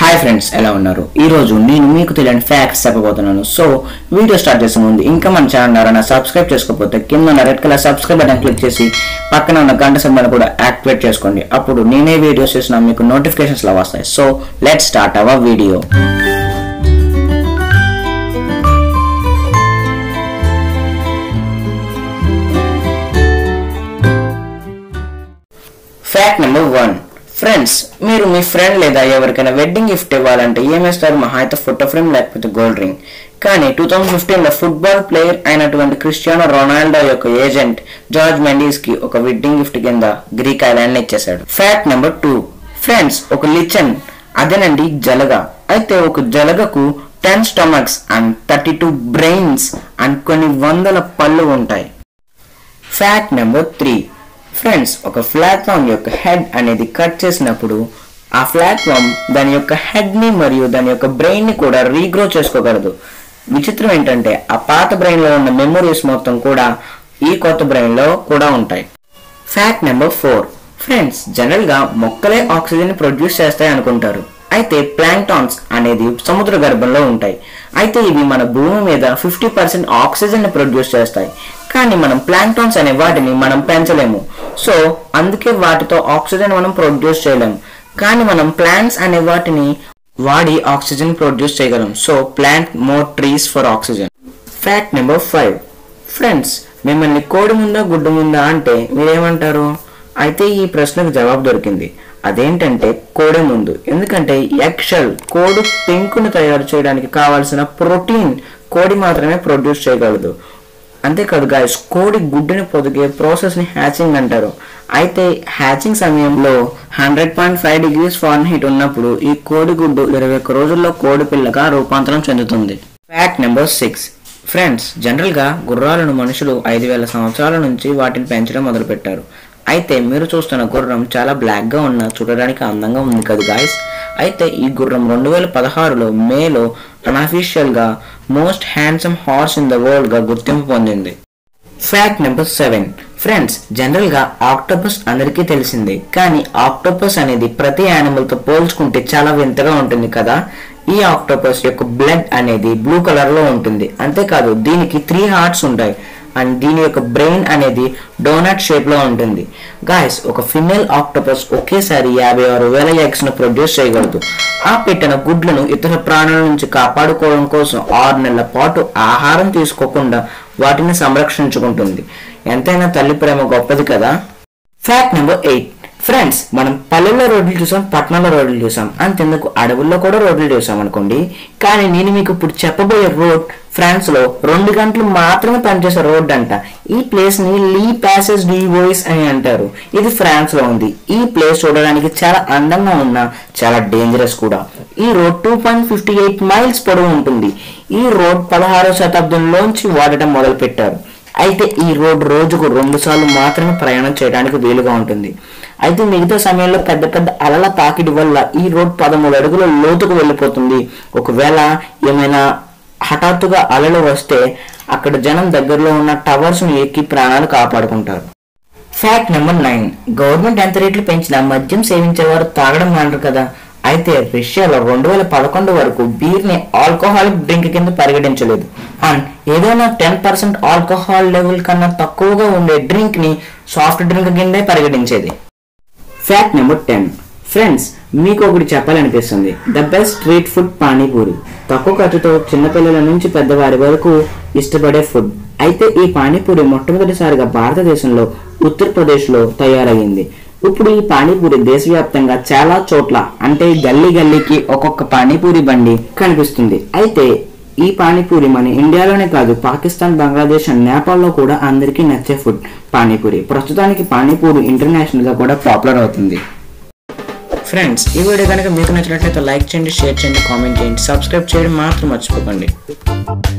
hi friends ఎలా ఉన్నారు ఈ రోజు నేను మీకు తెలియని ఫ్యాక్ట్స్ చెప్పబోతున్నాను సో వీడియో స్టార్ట్ చేసే ముందు ఇంకా మన ఛానల్ ఎవరైనా సబ్స్క్రైబ్ చేసుకోకపోతే కింద ఉన్న red colour subscribe button click చేసి పక్కన ఉన్న గంట సింబల్ కూడా యాక్టివేట్ చేసుకోండి అప్పుడు నేనే వీడియోస్ చేసినా మీకు నోటిఫికేషన్స్ లా వస్తాయి so let start our video fact number one friends మీరు మీ ఫ్రెండ్ లేదా ఎవరికైనా వెడ్డింగ్ గిఫ్ట్ ఇవ్వాలంటే ఏమేస్తారు మహా అయితే ఫోటో ఫ్రేమ్ లేకపోతే గోల్డ్ రింగ్ కానీ టూ థౌజండ్ ఫిఫ్టీన్లో ఫుట్బాల్ ప్లేయర్ అయినటువంటి క్రిస్టియానో రొనాల్డో యొక్క ఏజెంట్ జార్జ్ మెండీస్ కి ఒక వెడ్డింగ్ గిఫ్ట్ కింద గ్రీక్ ఐలాండ్ ఇచ్చేశాడు ఫ్యాక్ట్ నెంబర్ టూ ఫ్రెండ్స్ ఒక లిచన్ అదేనండి జలగ అయితే ఒక జలగకు ten stomachs and thirty two brains and కొన్ని వందల పళ్ళు ఉంటాయి ఫ్యాక్ట్ నెంబర్ త్రీ ఫ్రెండ్స్ ఒక ప్లాట్ఫామ్ యొక్క హెడ్ అనేది కట్ చేసినప్పుడు ఆ ప్లాట్ఫామ్ దాని యొక్క హెడ్ ని మరియు దాని యొక్క బ్రెయిన్ ని కూడా రీగ్రో చేసుకోగలదు విచిత్రం ఏంటంటే ఆ పాత బ్రెయిన్ లో ఉన్న మెమొరీస్ మొత్తం కూడా ఈ కొత్త బ్రెయిన్ లో కూడా ఉంటాయి fact number four friends general గా మొక్కలే ఆక్సిజన్ ప్రొడ్యూస్ చేస్తాయి అనుకుంటారు అయితే ప్లాంక్టాన్స్ అనేది సముద్ర గర్భంలో ఉంటాయి అయితే ఇవి మన భూమి మీద ఫిఫ్టీ పర్సెంట్ ఆక్సిజన్ ని ప్రొడ్యూస్ చేస్తాయి కానీ మనం ప్లాంక్టాన్స్ అనే వాటిని మనం పెంచలేము సో అందుకే వాటితో ఆక్సిజన్ మనం ప్రొడ్యూస్ చేయలేము కానీ మనం ప్లాంట్స్ అనే వాటిని వాడి ఆక్సిజన్ ప్రొడ్యూస్ చేయగలం so plant more trees for oxygen fact number five friends మిమ్మల్ని కోడి ముందా గుడ్డు ముందా అంటే మీరేమంటారు అయితే ఈ ప్రశ్నకు జవాబు దొరికింది అదేంటంటే కోడి ముందు ఎందుకంటే ఎగ్ షెల్ కోడి పెంకును తయారు చేయడానికి కావాల్సిన ప్రోటీన్ కోడి మాత్రమే ప్రొడ్యూస్ చేయగలదు అంతేకాదు గాయస్ కోడి గుడ్డుని పొదిగే ప్రాసెస్ ని హ్యాచింగ్ అంటారు అయితే హ్యాచింగ్ సమయంలో hundred point five degrees Fahrenheit ఉన్నప్పుడు ఈ కోడి గుడ్డు ఇరవై ఒక్క రోజుల్లో కోడి పిల్లగా రూపాంతరం చెందుతుంది fact number six friends general గా గుర్రాలను మనుషులు ఐదు వేల సంవత్సరాల నుంచి వాటిని పెంచడం మొదలుపెట్టారు అయితే మీరు చూస్తున్న గుర్రం చాలా బ్లాక్ గా ఉన్న చూడడానికి అందంగా ఉంది కదా గాయస్ అయితే ఈ గుర్రం రెండు వేల పదహారులో మేలో అన్అఫీషియల్ గా most handsome horse in the world గా గుర్తింపు పొందింది fact number seven friends general గా ఆక్టోపస్ అందరికీ తెలిసిందే కానీ ఆక్టోపస్ అనేది ప్రతి యానిమల్ తో పోల్చుకుంటే చాలా వింతగా ఉంటుంది కదా ఈ ఆక్టోపస్ యొక్క బ్లడ్ అనేది బ్లూ కలర్ లో ఉంటుంది అంతేకాదు దీనికి త్రీ హార్ట్స్ ఉంటాయి అండ్ దీని యొక్క బ్రెయిన్ అనేది డోనట్ షేప్ లో ఉంటుంది గాయస్ ఒక ఫిమేల్ ఆక్టోపస్ ఒకేసారి యాభై ఆరు వేల ఎగ్స్ ను ప్రొడ్యూస్ చేయగలదు ఆ పెట్టిన గుడ్లను ఇతర ప్రాణుల నుంచి కాపాడుకోవడం కోసం ఆరు నెలల పాటు ఆహారం తీసుకోకుండా వాటిని సంరక్షించుకుంటుంది ఎంతైనా తల్లి ప్రేమ గొప్పది కదా ఫ్యాక్ట్ నెంబర్ ఎయిట్ ఫ్రెండ్స్ మనం పల్లెల్లో రోడ్లు చూసాం పట్టణాల్లో రోడ్లు చూసాం అంతెందుకు అడవుల్లో కూడా రోడ్లు చూసాం అనుకోండి కానీ నేను మీకు ఇప్పుడు చెప్పబోయే రోడ్ ఫ్రాన్స్ లో రెండు గంటలు మాత్రమే పనిచేసే రోడ్ అంట ఈ ప్లేస్ ని లీ ప్యాసెస్ డి వోయిస్ అని అంటారు ఇది ఫ్రాన్స్ లో ఉంది ఈ ప్లేస్ చూడడానికి చాలా అందంగా ఉన్న చాలా డేంజరస్ కూడా ఈ road two point fifty eight miles పొడవు ఉంటుంది ఈ రోడ్ పదహారో శతాబ్దంలోంచి వాడటం మొదలు పెట్టారు అయితే ఈ రోడ్ రోజుకు రెండు సార్లు మాత్రమే ప్రయాణం చేయడానికి వీలుగా ఉంటుంది అయితే మిగతా సమయంలో పెద్ద పెద్ద అలల తాకిడి వల్ల ఈ రోడ్ పదమూడు అడుగుల లోతుకు వెళ్ళిపోతుంది ఒకవేళ ఏమైనా హఠాత్తుగా అలలు వస్తే అక్కడ జనం దగ్గరలో ఉన్న టవర్స్ ను ఎక్కి ప్రాణాలు కాపాడుకుంటారు ఫ్యాక్ట్ నెంబర్ నైన్ గవర్నమెంట్ ఎంత రేట్లు పెంచినా మద్యం సేవించేవారు తాగడం మానరు కదా అయితే రష్యాలో రెండు వేల పదకొండు వరకు బీర్ ని ఆల్కహాలిక్ డ్రింక్ కింద పరిగణించలేదు అండ్ ఏదైనా టెన్ పర్సెంట్ ఆల్కహాల్ లెవెల్ కన్నా తక్కువగా ఉండే డ్రింక్ ని సాఫ్ట్ డ్రింక్ కిందే పరిగణించేది ఫ్యాక్ట్ నెంబర్ టెన్ ఫ్రెండ్స్ మీకు ఒకటి చెప్పాలనిపిస్తుంది the best street food panipuri తక్కువ ఖర్చుతో చిన్నపిల్లల నుంచి పెద్దవారి వరకు ఇష్టపడే ఫుడ్ అయితే ఈ పానీపూరి మొట్టమొదటిసారిగా భారతదేశంలో ఉత్తరప్రదేశ్లో తయారయ్యింది ఇప్పుడు ఈ పానీపూరి దేశవ్యాప్తంగా చాలా చోట్ల అంటే గల్లీ గల్లీకి ఒక్కొక్క పానీపూరి బండి కనిపిస్తుంది అయితే ఈ పానీపూరి మన ఇండియాలోనే కాదు పాకిస్తాన్ బంగ్లాదేశ్ అండ్ నేపాల్లో కూడా అందరికీ నచ్చే ఫుడ్ పానీపూరి ప్రస్తుతానికి పానీపూరి ఇంటర్నేషనల్ గా కూడా పాపులర్ అవుతుంది ఫ్రెండ్స్ ఈ వీడియో కనుక మీకు నచ్చినట్లయితే లైక్ చేయండి షేర్ చేయండి కామెంట్ చేయండి సబ్స్క్రైబ్ చేయడం మాత్రం మర్చిపోకండి